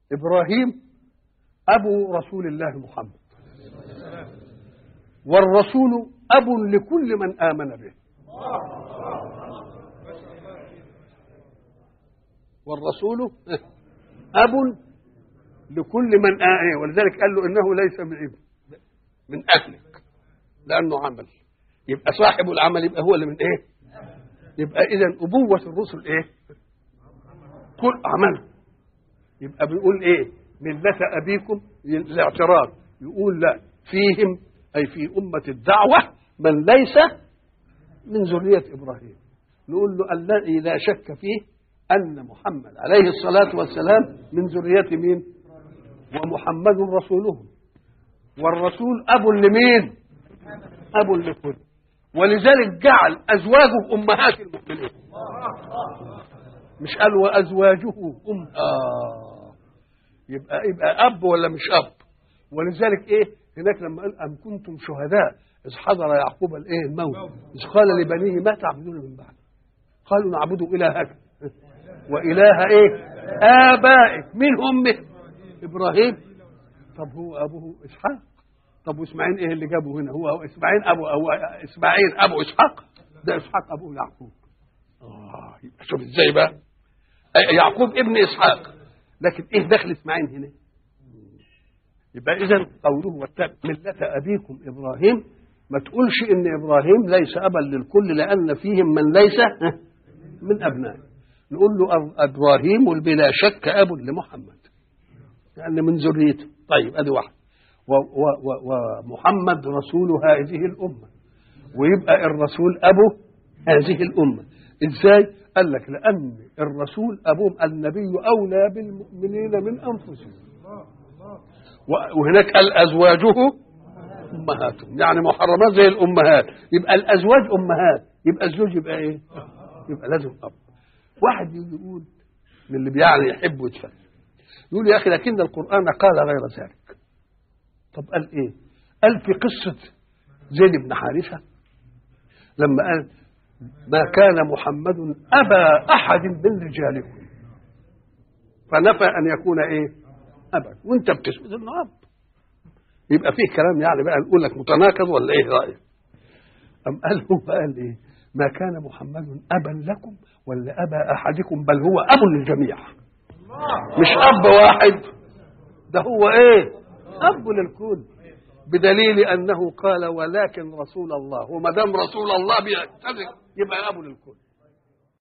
ابراهيم ابو رسول الله محمد والرسول اب لكل من امن به والرسول اب لكل من آه ولذلك قال له انه ليس من ابن من اهلك لانه عمل يبقى صاحب العمل يبقى هو اللي من ايه يبقى اذا ابوه الرسل ايه كل عمله يبقى بيقول ايه ملة ابيكم الاعتراض يقول لا فيهم اي في امة الدعوة من ليس من ذرية ابراهيم نقول له الذي لا شك فيه ان محمد عليه الصلاة والسلام من ذرية مين ومحمد رسوله والرسول اب لمين اب لكل ولذلك جعل ازواجه امهات المؤمنين مش قال وازواجه ام آه يبقى يبقى اب ولا مش اب ولذلك ايه هناك لما قال ام كنتم شهداء اذ حضر يعقوب الايه الموت اذ قال لبنيه ما تعبدون من بعد قالوا نعبد الهك واله ايه ابائك مين امه ابراهيم طب هو ابوه اسحاق طب واسماعيل ايه اللي جابه هنا هو اسماعيل ابو أو اسماعيل ابو اسحاق ده اسحاق ابوه يعقوب اه شوف ازاي بقى يعقوب ابن اسحاق لكن ايه دخل اسماعيل هنا يبقى اذا قوله واتبع مله ابيكم ابراهيم ما تقولش ان ابراهيم ليس ابا للكل لان فيهم من ليس من ابنائه نقول له ابراهيم بلا شك اب لمحمد لان من ذريته طيب ادي واحد ومحمد رسول هذه الامه ويبقى الرسول ابو هذه الامه ازاي قال لك لان الرسول ابوهم النبي اولى بالمؤمنين من انفسهم وهناك قال ازواجه امهاتهم يعني محرمات زي الامهات يبقى الازواج امهات يبقى الزوج يبقى ايه يبقى لازم اب واحد يجي يقول من اللي يعني يحب ويتفهم يقول يا اخي لكن القران قال غير ذلك طب قال ايه قال في قصه زيد بن حارثه لما قال ما كان محمد ابا احد من رجالكم فنفى ان يكون ايه ابا وانت بتثبت انه اب يبقى فيه كلام يعني بقى نقول لك متناقض ولا ايه رايك ام قال هو قال ايه ما كان محمد ابا لكم ولا ابا احدكم بل هو اب للجميع مش اب واحد ده هو ايه اب للكل بدليل انه قال ولكن رسول الله وما دام رسول الله بيعتذر يبقى اب للكل